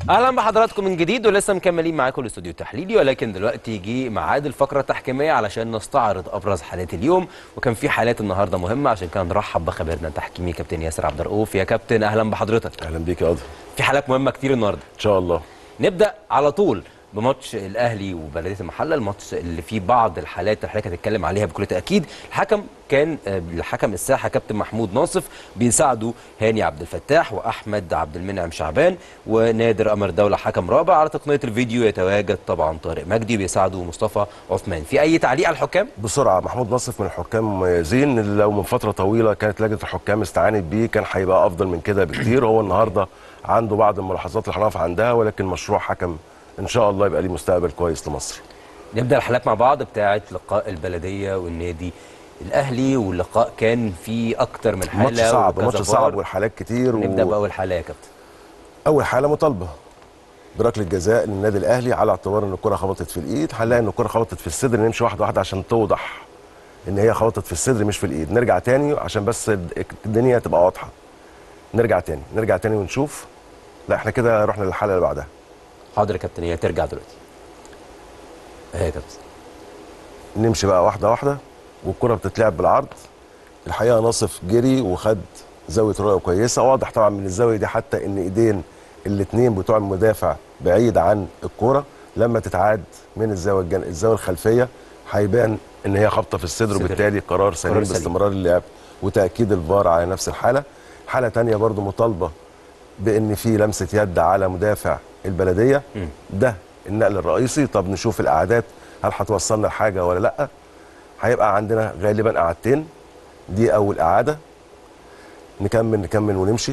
اهلا بحضراتكم من جديد ولسه مكملين معاكم الاستوديو التحليلي ولكن دلوقتي جه ميعاد الفقره التحكيميه علشان نستعرض ابرز حالات اليوم وكان في حالات النهارده مهمه عشان كده نرحب بخبيرنا التحكيمي كابتن ياسر عبد الرؤوف يا كابتن اهلا بحضرتك اهلا بيك يا قدر في حالات مهمه كتير النهارده ان شاء الله نبدا على طول بماتش الاهلي وبلديه المحله الماتش اللي فيه بعض الحالات اللي حضرتك هتتكلم عليها بكل تاكيد الحكم كان آه، الحكم الساحه كابتن محمود ناصف بيساعده هاني عبد الفتاح واحمد عبد المنعم شعبان ونادر قمر دوله حكم رابع على تقنيه الفيديو يتواجد طبعا طارق مجدي بيساعده مصطفى عثمان في اي تعليق على الحكام بسرعه محمود نصف من الحكام المميزين اللي لو من فتره طويله كانت لجنه الحكام استعانت بيه كان هيبقى افضل من كده بكتير هو النهارده عنده بعض الملاحظات اللي هنقف عندها ولكن مشروع حكم ان شاء الله يبقى ليه مستقبل كويس لمصر نبدا الحالات مع بعض بتاعه لقاء البلديه والنادي الاهلي واللقاء كان فيه اكتر من حاله ماتش صعب وكذا ماتش فار. صعب والحالات كتير نبدا و... باول حاله يا كابتن اول حاله مطالبه بركله جزاء للنادي الاهلي على اعتبار ان الكره خبطت في الايد هنلاقي ان الكره خبطت في الصدر نمشي واحده واحده عشان توضح ان هي خبطت في الصدر مش في الايد نرجع تاني عشان بس الدنيا تبقى واضحه نرجع تاني نرجع تاني ونشوف لا احنا كده رحنا للحاله اللي بعدها حاضر يا كابتن هي ترجع دلوقتي اهي يا كابتن نمشي بقى واحده واحده والكره بتتلعب بالعرض الحقيقه ناصف جري وخد زاويه رؤيه كويسه واضح طبعا من الزاويه دي حتى ان ايدين الاثنين بتوع المدافع بعيد عن الكوره لما تتعاد من الزاويه الجن... الزاويه الخلفيه هيبان ان هي خبطه في الصدر صدر. وبالتالي قرار سليم قرار سليم. باستمرار اللعب وتاكيد الفار على نفس الحاله حاله تانية برضو مطالبه بان في لمسه يد على مدافع البلديه مم. ده النقل الرئيسي طب نشوف الاعداد هل هتوصلنا لحاجه ولا لا هيبقى عندنا غالبا قعدتين دي اول اعاده نكمل نكمل ونمشي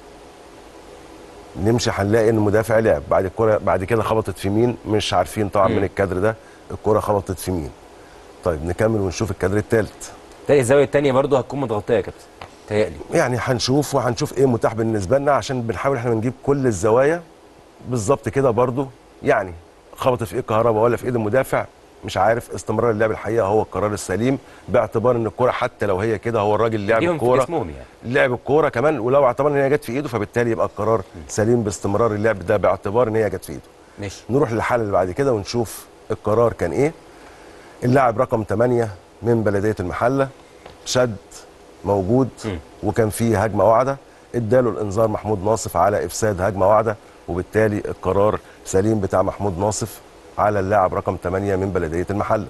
نمشي هنلاقي ان المدافع لعب بعد الكره بعد كده خبطت في مين مش عارفين طبعا مم. من الكادر ده الكره خبطت في مين طيب نكمل ونشوف الكادر الثالث تاني الزاويه الثانيه برضو هتكون متغطيه يا كابتن تهيألي يعني هنشوف وهنشوف ايه متاح بالنسبه لنا عشان بنحاول احنا نجيب كل الزوايا بالظبط كده برضو يعني خبطت في ايه الكهرباء ولا في ايد المدافع مش عارف استمرار اللعب الحقيقه هو القرار السليم باعتبار ان الكره حتى لو هي كده هو الراجل لعب ليهم في الكوره جسمهم يعني لعب الكوره كمان ولو اعتبر ان هي جت في ايده فبالتالي يبقى القرار سليم باستمرار اللعب ده باعتبار ان هي جت في ايده ماشي نروح للحاله اللي بعد كده ونشوف القرار كان ايه اللاعب رقم 8 من بلديه المحله شد موجود مم. وكان فيه هجمه واعده اداله الانذار محمود ناصف على افساد هجمه واعده وبالتالي القرار سليم بتاع محمود ناصف على اللاعب رقم 8 من بلديه المحله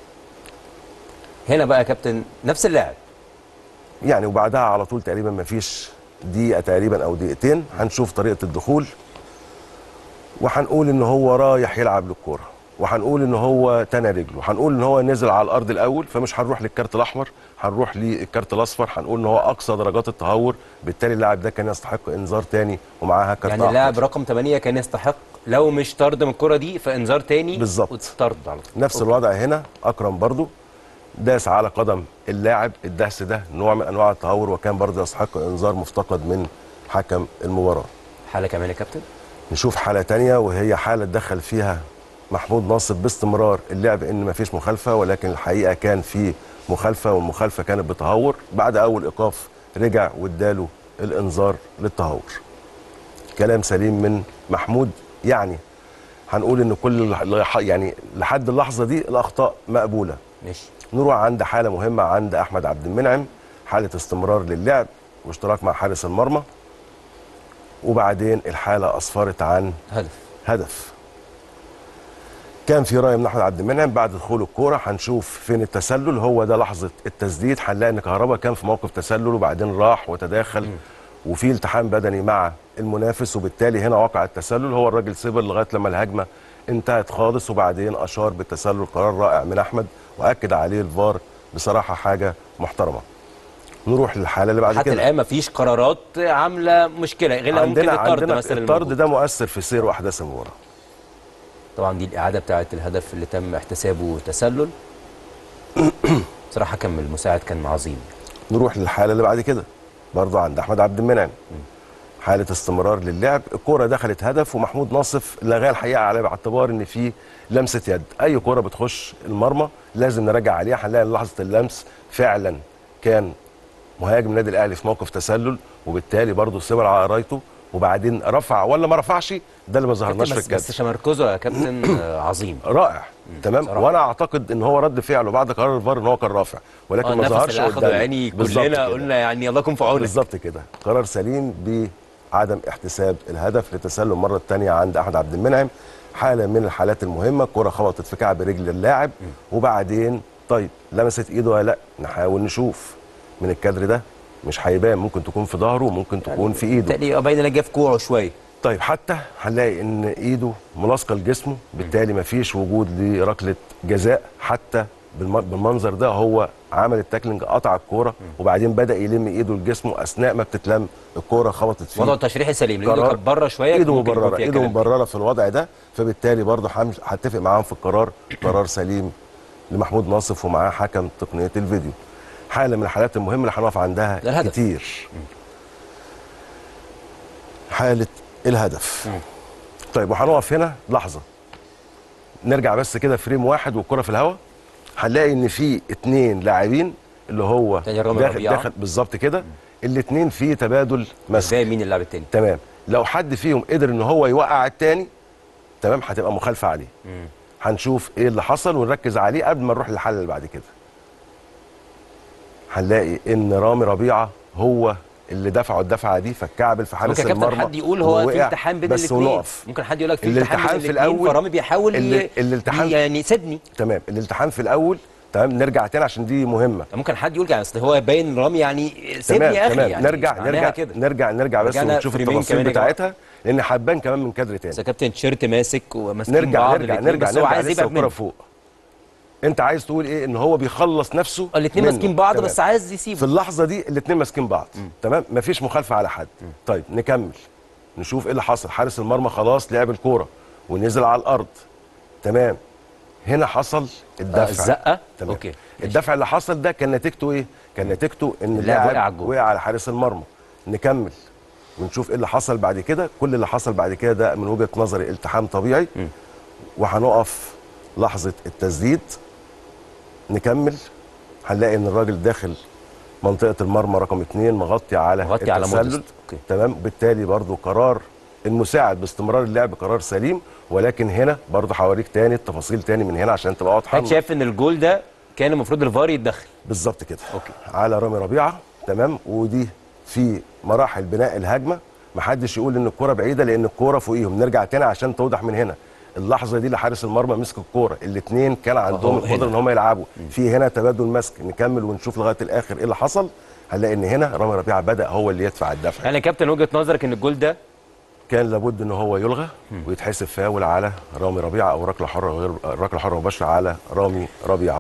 هنا بقى يا كابتن نفس اللاعب يعني وبعدها على طول تقريبا ما فيش دقيقه تقريبا او دقيقتين هنشوف طريقه الدخول وهنقول ان هو رايح يلعب للكوره وهنقول ان هو تنى رجله هنقول ان هو نزل على الارض الاول فمش هنروح للكارت الاحمر هنروح للكارت الاصفر هنقول ان هو اقصى درجات التهور بالتالي اللاعب ده كان يستحق انذار تاني ومعاها كارت يعني احمر اللاعب رقم 8 كان يستحق لو مش طرد من الكره دي فانذار تاني بالظبط. وطرد على طول نفس أوكي. الوضع هنا اكرم برضو داس على قدم اللاعب الدهس ده نوع من انواع التهور وكان برضو يستحق انذار مفتقد من حكم المباراه حاله كمان يا كابتن نشوف حالة تانية وهي حالة دخل فيها محمود ناصر باستمرار اللعب ان مفيش مخالفة ولكن الحقيقة كان في مخالفة والمخالفة كانت بتهور بعد اول ايقاف رجع واداله الانذار للتهور كلام سليم من محمود يعني هنقول ان كل الح- يعني لحد اللحظة دي الاخطاء مقبولة ماشي نروح عند حالة مهمة عند أحمد عبد المنعم حالة استمرار للعب واشتراك مع حارس المرمى وبعدين الحالة أسفرت عن هدف هدف كان في رأي من أحمد عبد المنعم بعد دخول الكورة هنشوف فين التسلل هو ده لحظة التسديد هنلاقي إن كهربا كان في موقف تسلل وبعدين راح وتداخل وفي التحام بدني مع المنافس وبالتالي هنا وقع التسلل هو الراجل صبر لغاية لما الهجمة انتهت خالص وبعدين أشار بالتسلل قرار رائع من أحمد وأكد عليه الفار بصراحة حاجة محترمة نروح للحالة اللي بعد حتى كده الان مفيش قرارات عامله مشكله غير لو ممكن عندنا الطرد عندنا مثلا الطرد الموجود. ده مؤثر في سير واحداث المباراه طبعا دي الاعاده بتاعه الهدف اللي تم احتسابه تسلل بصراحه حكم المساعد كان عظيم نروح للحاله اللي بعد كده برضه عند احمد عبد المنعم حاله استمرار للعب الكره دخلت هدف ومحمود ناصف لغاها الحقيقه على باعتبار ان في لمسه يد اي كره بتخش المرمى لازم نراجع عليها هنلاقي إن لحظه اللمس فعلا كان مهاجم النادي الاهلي في موقف تسلل وبالتالي برضه صبر على قرايته وبعدين رفع ولا ما رفعش ده اللي ما ظهرناش في بس, الكادر بس تمركزه يا كابتن آه، عظيم رائع تمام بصراحة. وانا اعتقد ان هو رد فعله بعد قرار الفار ان هو كان رافع اه ولكن ما النفس ظهرش اللي اخده قدامنا. يعني بالظبط كلنا كده. قلنا يعني الله يكون في عونك بالظبط كده قرار سليم بعدم احتساب الهدف لتسلل المره الثانيه عند احمد عبد المنعم حاله من الحالات المهمه كره خبطت في كعب رجل اللاعب وبعدين طيب لمست ايده ولا لا نحاول نشوف من الكادر ده مش هيبان ممكن تكون في ظهره وممكن تكون في ايده تقريبا باين انها جه في كوعه شويه طيب حتى هنلاقي ان ايده ملاصقه لجسمه بالتالي مفيش وجود لركله جزاء حتى بالم- بالمنظر ده هو عمل التاكلينج قطع الكوره وبعدين بدا يلم ايده لجسمه اثناء ما بتتلم الكوره خبطت فيه وضعه التشريحي سليم لأن ايده قرار- كانت بره شويه ايده ممكن يكون مبرره فيها ايده كلام. مبرره في الوضع ده فبالتالي برضه هم- هتفق معاهم في القرار قرار سليم لمحمود ناصف ومعاه حكم تقنيه الفيديو حاله من الحالات المهمه اللي هنقف عندها ده الهدف. كتير حاله الهدف طيب وهنقف هنا لحظه نرجع بس كده فريم واحد والكره في الهواء هنلاقي ان في اتنين لاعبين اللي هو تاني رامي داخل, ربيعة. داخل بالظبط كده الاتنين في تبادل مسك ازاي مين اللاعب التاني تمام لو حد فيهم قدر ان هو يوقع التاني تمام هتبقى مخالفه عليه هنشوف ايه اللي حصل ونركز عليه قبل ما نروح للحل اللي بعد كده هنلاقي ان رامي ربيعه هو اللي دفعه الدفعه دي فالكعبل في حارس ممكن يا كابتن المرمى حد يقول هو في ووقع، التحام بين بس الاثنين ونقف ممكن حد يقول لك في التحام الالتحام بين في الاثنين الأول- فرامي بيحاول ي- ال- الالتحام- يعني سيبني تمام الالتحام في الاول تمام نرجع تاني عشان دي مهمه ممكن حد يقول يعني اصل هو باين رامي يعني سيبني تمام يا اخي تمام يعني نرجع معناها نرجع كده نرجع نرجع بس رجعنا ونشوف فريمين التفاصيل كمان يا جماعة. بتاعتها لان هتبان كمان من كادر تاني بس يا كابتن تيشيرت ماسك وماسكين نرجع بعض نرجع الاتنين، نرجع بس هو نرجع عايز لسه يبعد الكرة منه فوق انت عايز تقول ايه ان هو بيخلص نفسه الاثنين منه. ماسكين بعض تمام. بس عايز في يسيبه اللحظه دي الاثنين ماسكين بعض تمام مفيش مخالفه على حد طيب نكمل نشوف ايه اللي حصل حارس المرمى خلاص لعب الكوره ونزل على الارض تمام هنا حصل الدفع آه، الزقة؟ تمام أوكي، ماشي. الدفع اللي حصل ده كان نتيجته ايه كان نتيجته ان اللاعب اللاعب وقع على الجول. وقع على حارس المرمى نكمل ونشوف ايه اللي حصل بعد كده كل اللي حصل بعد كده ده من وجهه نظري التحام طبيعي وهنقف لحظه التسديد نكمل هنلاقي ان الراجل داخل منطقه المرمى رقم اثنين مغطي على مغطي على التسلل موديست. أوكي. تمام بالتالي برضو قرار المساعد باستمرار اللعب قرار سليم ولكن هنا برضو هوريك تاني التفاصيل تاني من هنا عشان تبقى واضحه حضرتك شايف ان الجول ده كان المفروض الفار يتدخل بالظبط كده أوكي. على رامي ربيعه تمام ودي في مراحل بناء الهجمه محدش يقول ان الكوره بعيده لان الكوره فوقيهم نرجع تاني عشان توضح من هنا اللحظه دي لحارس المرمى مسك الكوره الاثنين كان عندهم أهو هنا. القدره ان هم يلعبوا في هنا تبادل مسك نكمل ونشوف لغايه الاخر ايه اللي حصل هنلاقي ان هنا رامي ربيعه بدا هو اللي يدفع الدفع يعني يا كابتن وجهه نظرك ان الجول ده كان لابد ان هو يلغى ويتحسب فاول على رامي ربيعه او ركله حره غير ركله حره مباشره على رامي ربيعه